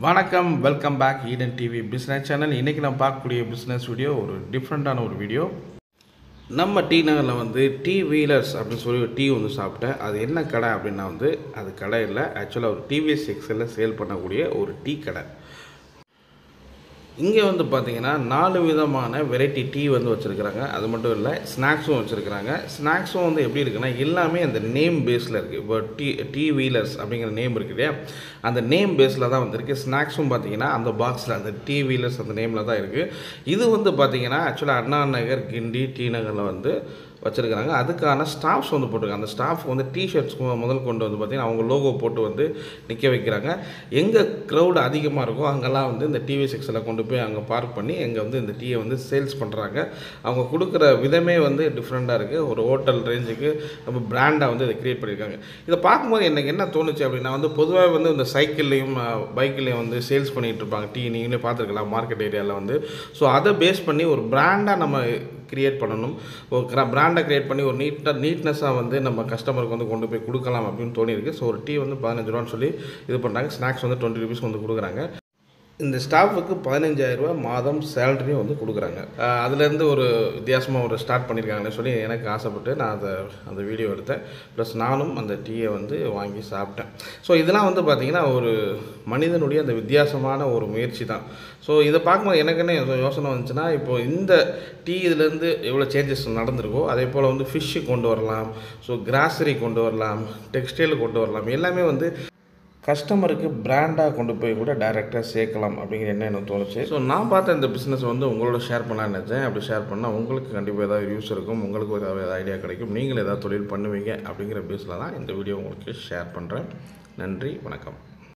வணக்கம் welcome back Eden TV business channel இன்றைக்கி நான் பார்க்கக்கூடிய பிஸ்னஸ் வீடியோ ஒரு டிஃப்ரெண்ட்டான ஒரு வீடியோ நம்ம டீ நகரில் வந்து டீ வீலர்ஸ் அப்படின்னு சொல்லி ஒரு டீ வந்து சாப்பிட்டேன் அது என்ன கடை அப்படின்னா வந்து அது கடை இல்லை ஆக்சுவலாக ஒரு டிவிஎஸ் எக்ஸலில் சேல் பண்ணக்கூடிய ஒரு டீ கடை இங்கே வந்து பார்த்தீங்கன்னா நாலு விதமான வெரைட்டி டீ வந்து வச்சுருக்குறாங்க அது மட்டும் இல்லை ஸ்நாக்ஸும் வச்சுருக்குறாங்க ஸ்நாக்ஸும் வந்து எப்படி இருக்குன்னா எல்லாமே அந்த நேம் பேஸில் இருக்குது இப்போ டீ டீ வீலர்ஸ் அப்படிங்கிற நேம் இருக்கு இல்லையா அந்த நேம் பேஸில் தான் வந்திருக்கு ஸ்நாக்ஸும் பார்த்தீங்கன்னா அந்த பாக்ஸில் அந்த டீ வீலர்ஸ் அந்த நேமில் தான் இருக்குது இது வந்து பார்த்தீங்கன்னா ஆக்சுவலாக அண்ணா நகர் கிண்டி டி நகரில் வந்து வச்சுருக்கிறாங்க அதுக்கான ஸ்டாஃப்ஸ் வந்து போட்டிருக்காங்க அந்த ஸ்டாஃப் வந்து டிஷர்ட்ஸ் முதல் கொண்டு வந்து பார்த்திங்கன்னா அவங்க லோகோ போட்டு வந்து நிற்க வைக்கிறாங்க எங்கே க்ரௌடு அதிகமாக இருக்கோ அங்கெல்லாம் வந்து இந்த டிவி செக்ஷனில் கொண்டு போய் அங்கே பார்க் பண்ணி எங்கே வந்து இந்த டீயை வந்து சேல்ஸ் பண்ணுறாங்க அவங்க கொடுக்குற விதமே வந்து டிஃப்ரெண்ட்டாக இருக்குது ஒரு ஹோட்டல் ரேஞ்சுக்கு நம்ம பிராண்டாக வந்து இதை க்ரியேட் பண்ணியிருக்காங்க இதை பார்க்கும்போது எனக்கு என்ன தோணுச்சு அப்படின்னா வந்து பொதுவாக வந்து இந்த சைக்கிள்லேயும் பைக்லேயும் வந்து சேல்ஸ் பண்ணிகிட்டு இருப்பாங்க டீ நீங்களே பார்த்துருக்கலாம் மார்க்கெட் ஏரியாவில் வந்து ஸோ அதை பேஸ் பண்ணி ஒரு பிராண்டாக நம்ம கிரியேட் பண்ணணும் ஒரு பிராண்டை கிரியேட் பண்ணி ஒரு நீட்டாக நீட்னஸாக வந்து நம்ம கஸ்டமருக்கு வந்து கொண்டு போய் கொடுக்கலாம் அப்படின்னு தோணியிருக்கு ஸோ ஒரு டீ வந்து பதினஞ்சு ரூபான்னு சொல்லி இது பண்ணுறாங்க ஸ்நாக்ஸ் வந்து டுவெண்ட்டி ருபீஸ் வந்து கொடுக்குறாங்க இந்த ஸ்டாஃபுக்கு பதினஞ்சாயிரரூபா மாதம் சேலரியும் வந்து கொடுக்குறாங்க அஹ் அதுலேருந்து ஒரு வித்தியாசமாக ஒரு ஸ்டார்ட் பண்ணியிருக்காங்கன்னு சொல்லி எனக்கு ஆசைப்பட்டு நான் அதை அந்த வீடியோ எடுத்தேன் ப்ளஸ் நானும் அந்த டீயை வந்து வாங்கி சாப்பிட்டேன் ஸோ இதெல்லாம் வந்து பார்த்திங்கன்னா ஒரு மனிதனுடைய அந்த வித்தியாசமான ஒரு முயற்சி தான் ஸோ இதை பார்க்கும்போது எனக்கு என்ன யோ- யோசனை வந்துச்சுன்னா இப்போ இந்த டீ இதுலேருந்து எவ்வளோ சேஞ்சஸ் நடந்திருக்கோ அதே போல் வந்து ஃபிஷ்ஷு கொண்டு வரலாம் ஸோ கிராசரி கொண்டு வரலாம் டெக்ஸ்டைல் கொண்டு வரலாம் எல்லாமே வந்து கஸ்டமருக்கு பிராண்டாக கொண்டு போய் கூட டைரெக்டாக சேர்க்கலாம் அப்படிங்கிற எண்ணம் எனக்கு தோணுச்சு ஸோ நான் பார்த்த இந்த பிஸ்னஸ் வந்து உங்களோட ஷேர் பண்ணலாம்னு நினச்சேன் அப்படி ஷேர் பண்ணால் உங்களுக்கு கண்டிப்பாக ஏதாவது யூஸ் இருக்கும் உங்களுக்கு ஒரு ஏதாவது ஐடியா கிடைக்கும் நீங்கள் ஏதாவது தொழில் பண்ணுவீங்க அப்படிங்கிற பேஸில் தான் இந்த வீடியோ உங்களுக்கு ஷேர் பண்ணுறேன் நன்றி வணக்கம்